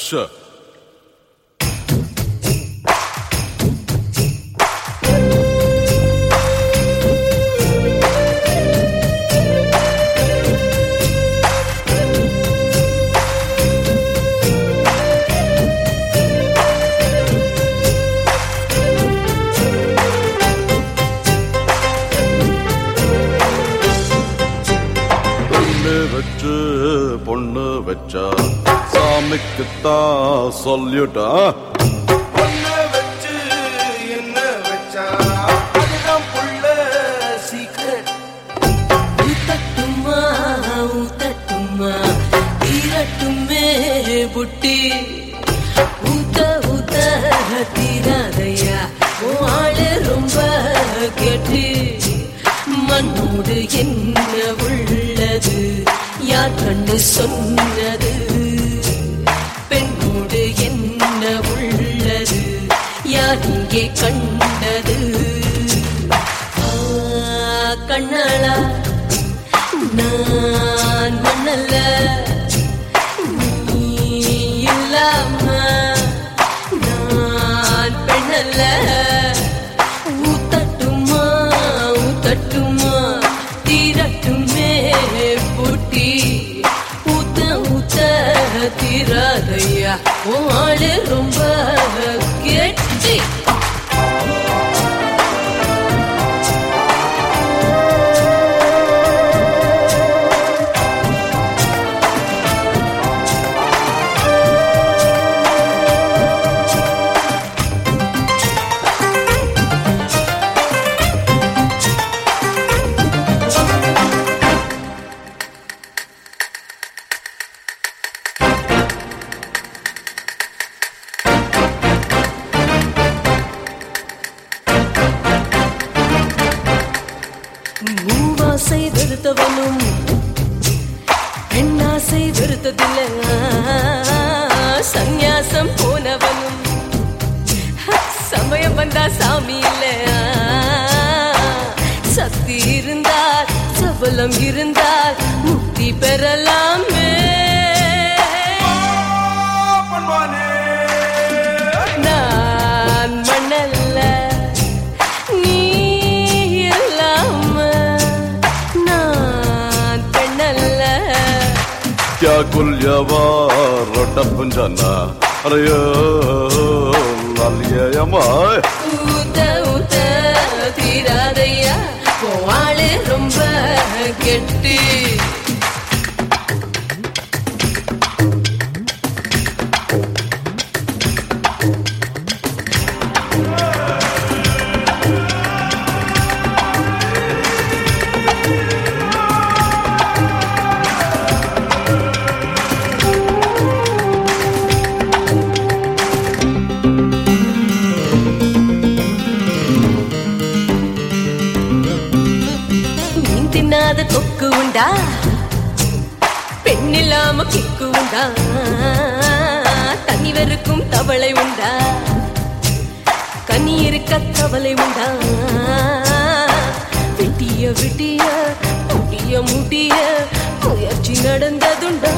Sure. பொண்ணு வச்சு பொண்ணு வச்சா சாமிக்குத்தான் சொல்லிட்டா பொண்ண வச்சு என்ன வச்சா அதுதான் புள்ள சீக்ரெட் ஊத்தட்டுமா ஊத்தட்டுமா தீரட்டுமே புட்டி ஊத்த ஊத்த தீராதையா உன் ஆளு ரொம்ப கெட்டு மண்ணோடு என்ன உள்ளது யார் கண்டு சொன்னது பெண்ணோடு என்ன உள்ளது யார் இங்கே கண்டது ஆ, கண்ணாளா நான் மண்ணல்ல நீ இல்லாம நான் பெண்ணல்ல ஊத்தட்டுமா ஊத்தட்டுமா தீரட்டுமே பூட்டி ஊத்த ஊத்த தீராதையா உன் ஆளு ரொம்ப கெட்டி மூவாசை வெறுத்தவனும் பெண்ணாசை வெறுத்ததில்லை சந்நியாசம் போனவனும் சமயம் வந்தா சாமி இல்ல சக்தி இருந்தால் சபலம் இருந்தால் முக்தி பெறலாமே பொன்மானே நான் மண்ணல்ல நீ இல்லாம நான் பெண்ணல்ல क्या कुल्यवा रोटपन जाना अरे ओ, लालिया यमाय ஊத்த ஊத்த தீராதையா ஆளு ரொம்ப கெட்டு மீன் தின்னாத கொக்கு உண்டா பெண்ணில்லாம கிக்கு உண்டா தண்ணி வெறுக்கும் தவளை உண்டா கனி இருக்க கவலை உண்டா விட்டிய விட்டிய முடிய முடிய முயற்சி நடந்ததுண்டா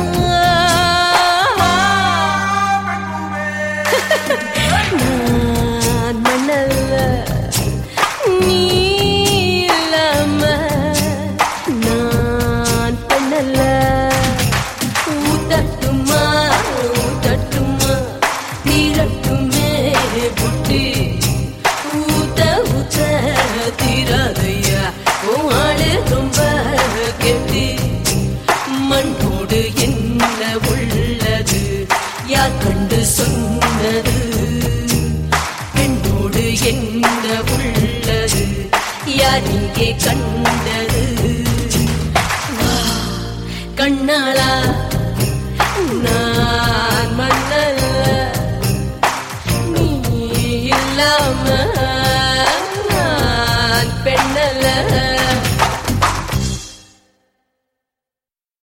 நான் மண்ணல்ல நீ இல்லாம நான் பண்ணல ஊத்தட்டுமா ஊத்தட்டுமா தீரட்டுமே புட்டி ஊத்த ஊத்த தீராதையா உன் ஆளு ரொம்ப கெட்டி மண்ணோடு என்ன உள்ளது யார் கண்டு சொன்னது பெண்ணோடு என்ன உள்ளது யார் இங்கே கண்டது வா, கண்ணாளா